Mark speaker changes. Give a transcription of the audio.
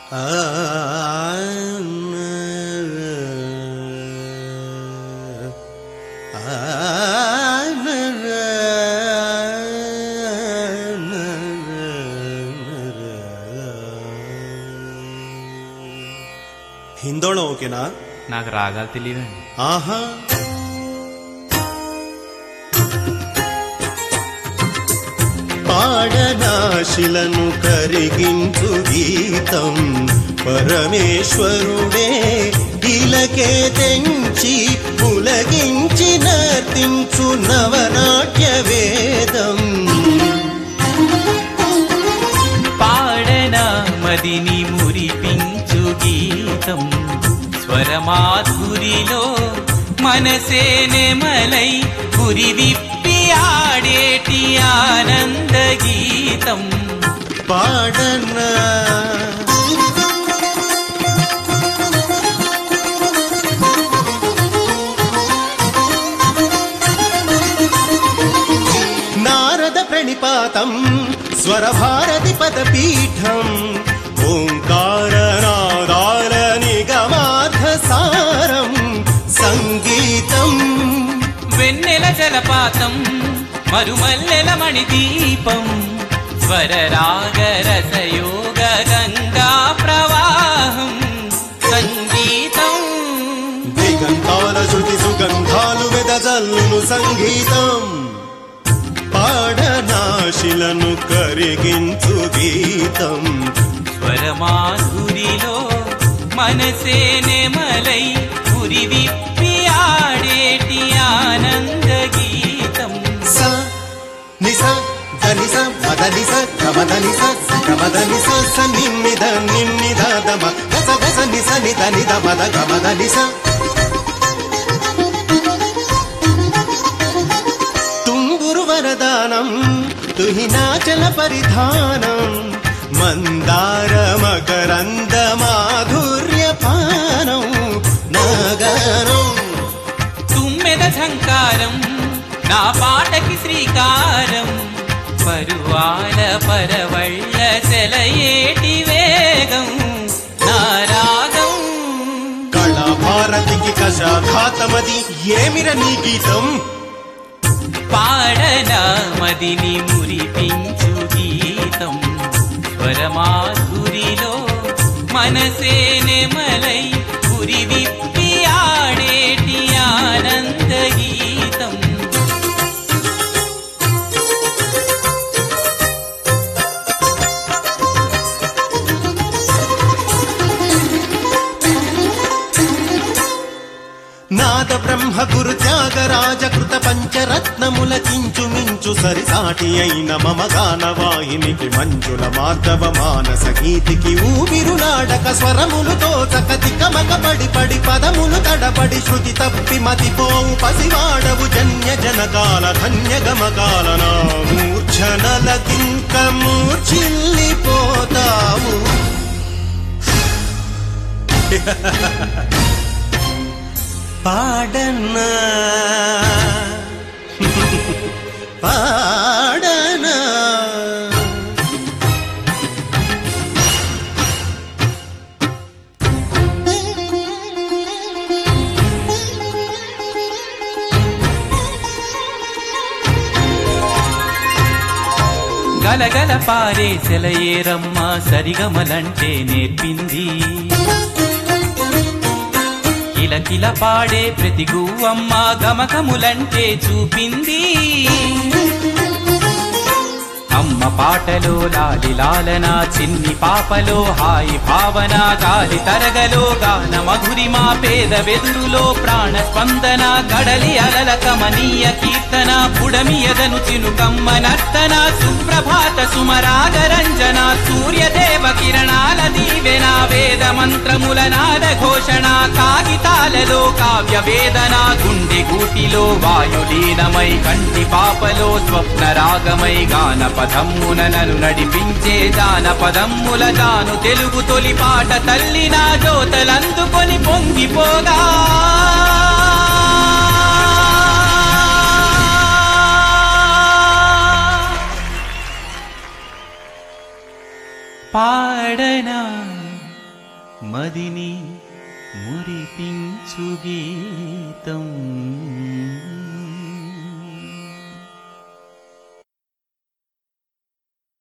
Speaker 1: హిందోళం ఓకేనా
Speaker 2: నాకు రాగాలు తెలియదండి
Speaker 1: ఆహా పాడనాశిలను కరిగించు గీతం పరమేశ్వరుడే ఇలకే తెంచి పులగించి నర్తించు నవనాట్య వేదం
Speaker 2: పాడన మదిని మురిపించు గీతం స్వరమాధురిలో మనసే నెమలై గురి విప్పి ఆడేటి ఆనంద గీతం
Speaker 1: పాడనా నారద ప్రణిపాతం స్వరభారతి పదపీఠం ఓంకార నాదాల నిగమార్థ సారం సంగీతం
Speaker 2: వెన్నెల జలపాతం మరుమల్లెల మణిదీపం స్వరరాగరసయోగ గంగా ప్రవాహం సంగీతం
Speaker 1: దిగంతాల శృతి సుగంధాలు వెదజల్లును సంగీతం పాడనాశిలను కరిగించు గీతం
Speaker 2: స్వరమాధురిలో మనసే నెమలై గురి విప్పి ఆడేటి ఆనంద గీతం
Speaker 1: స నిస ధనిస మదనిస గమదనిస గమదనిస స నిమ్మిద నిమ్మిద దమ గస గస నిస నిద నిద మద గమదనిస తుంగురు వరదానం తుహినాచల పరిధానం మందార మకరంద మాధుర్య పానం నాగానం
Speaker 2: తుమ్మెద ఝంకారం నా పాటకి శ్రీకారం పరువాల పరవళ్ళ సెలయేటి వేగం నా రాగం
Speaker 1: కళాభారతికి కషాఘాతమది ఏమిర నీ గీతం
Speaker 2: పాడన మదిని మురిపించు గీతం స్వరమాధురిలో మనసే నెమలై గురి విప్పి ఆడేటి ఆనంద గీతం
Speaker 1: నాద బ్రహ్మ గురు త్యాగరాజ కృత పంచరత్నముల కించు మించు సరిసాటి అయిన మమ గాన వాహినికి మంజుల మాధవ మానస గీతికి ఊపిరు నాడక స్వరములు తోచక తికమక పడి పడి పదములు తడబడి శృతి తప్పి మతిపోవు పసివాడవు జన్య జనకాల ధన్య గమకాల నా మూర్ఛనలకింక మూర్ఛిల్లిపోతావు పాడనా పాడనా
Speaker 2: గలగల పారే సెలయేరమ్మ సరిగమలంటే నేర్పింది కిలకిల పాడే ప్రతి గువ్వమ్మ గమకములంటే చూపింది అమ్మ పాటలో లాలి లాలన చిన్ని పాపలో హాయి భావన గాలి తరగలో గాన మధురిమా పేద వెదురులో ప్రాణ స్పందన కడలి అలల కమనీయ కీర్తన పుడమి ఎదను చినుకమ్మ నర్తన సుప్రభాత సుమరాగ రంజన సూర్యదేవ కిరణాల దీవెన వేద మంత్రముల నాద ఘోషణ కాగితాలలో కావ్య వేదన గుండె గూటిలో వాయులీనమై కంటి పాపలో స్వప్న రాగమై గాన పదమ్మున నన్ను నడిపించే జానపదమ్ముల తాను తెలుగు తొలి పాట తల్లి నా జోతలందుకొని పొంగిపోగా పాడనా మదిని మురిపించు గీతం